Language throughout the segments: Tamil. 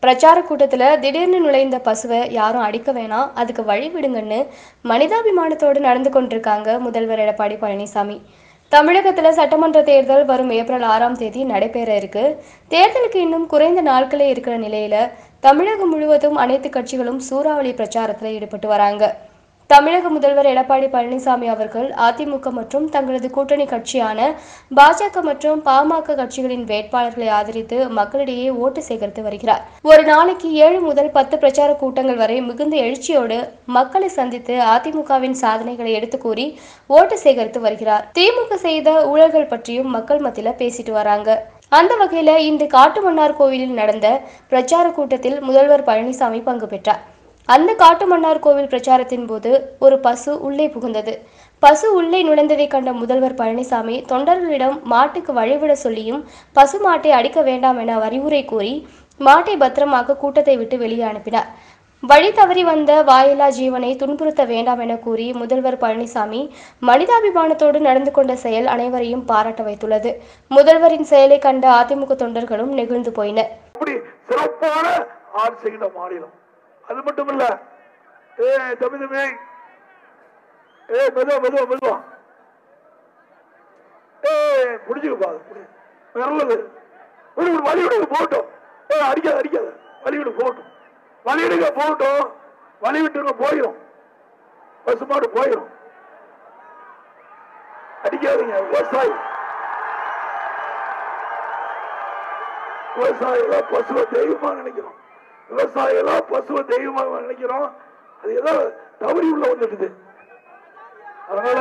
பிரச்சார கூட்டத்தில் திடீர்னு நுழைந்த பசுவை யாரும் அடிக்க வேணாம் அதுக்கு வழி விடுங்கன்னு மனிதாபிமானத்தோடு நடந்து கொண்டிருக்காங்க முதல்வர் எடப்பாடி பழனிசாமி தமிழகத்தில் சட்டமன்ற தேர்தல் வரும் ஏப்ரல் ஆறாம் தேதி நடைபெற இருக்கு தேர்தலுக்கு இன்னும் குறைந்த நாட்களே இருக்கிற நிலையில தமிழகம் முழுவதும் அனைத்து கட்சிகளும் சூறாவளி பிரச்சாரத்தில் ஈடுபட்டு வராங்க தமிழக முதல்வர் எடப்பாடி பழனிசாமி அவர்கள் அதிமுக மற்றும் தங்களது கூட்டணி கட்சியான பாஜக மற்றும் பாமக கட்சிகளின் வேட்பாளர்களை ஆதரித்து மக்களிடையே ஓட்டு சேகரித்து வருகிறார் ஒரு நாளைக்கு ஏழு முதல் பத்து பிரச்சார கூட்டங்கள் வரை மிகுந்த எழுச்சியோடு மக்களை சந்தித்து அதிமுகவின் சாதனைகளை எடுத்து கூறி ஓட்டு சேகரித்து வருகிறார் திமுக செய்த ஊழல்கள் பற்றியும் மக்கள் மத்தியில பேசிட்டு வராங்க அந்த வகையில இன்று காட்டுமன்னார் கோவிலில் நடந்த பிரச்சார கூட்டத்தில் முதல்வர் பழனிசாமி பங்கு பெற்றார் அந்த காட்டுமன்னார் கோவில் பிரச்சாரத்தின் போது ஒரு பசு உள்ளே புகுந்தது பசு உள்ளே நுழைந்ததை கண்ட முதல்வர் பழனிசாமி தொண்டர்களிடம் மாட்டுக்கு வழிவிட சொல்லியும் பசு மாட்டை அடிக்க வேண்டாம் என அறிவுரை கூறி மாட்டை பத்திரமாக கூட்டத்தை விட்டு வெளியே அனுப்பினார் வழி தவறி வந்த வாயிலா ஜீவனை துன்புறுத்த வேண்டாம் என கூறி முதல்வர் பழனிசாமி மனிதாபிமானத்தோடு நடந்து கொண்ட செயல் அனைவரையும் பாராட்ட வைத்துள்ளது முதல்வரின் செயலை கண்ட அதிமுக தொண்டர்களும் நெகிழ்ந்து போயினர் அப்படி சிறப்பான ஆட்சி செய்கின்ற மாநிலம் அது மட்டும் இல்ல ஏ தம்பி தம்பி ஏ மெதுவா மெதுவா மெதுவா ஏ புடிச்சுக்கப்பா விரலது விடு விடு, வழி விடுங்க போகட்டும் ஏ அடிக்காத அடிக்காத வழி விடு போகட்டும் வழி விடுங்க போகட்டும் வழி விட்டுருங்க போயிடும் பசுமாடு போயிடும் அடிக்காதீங்க விவசாயி விவசாயிகளா பசுவை தெய்வமா நினைக்கிறோம் விவசாயிகளா பசுவை தெய்வமா நினைக்கிறோம் அது ஏதோ தவறி உள்ள வந்துடுது அதனால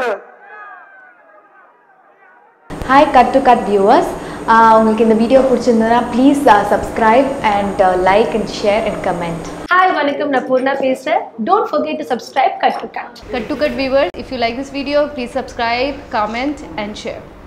hi cut to cut viewers உங்களுக்கு இந்த வீடியோ பிடிச்சிருந்ததுன்னா please subscribe and like and share and comment hi வணக்கம் நான் பூர்ணா பேசுகிறேன் don't forget to subscribe cut to cut Cut to Cut viewers, if you like this video, please subscribe, comment, and share.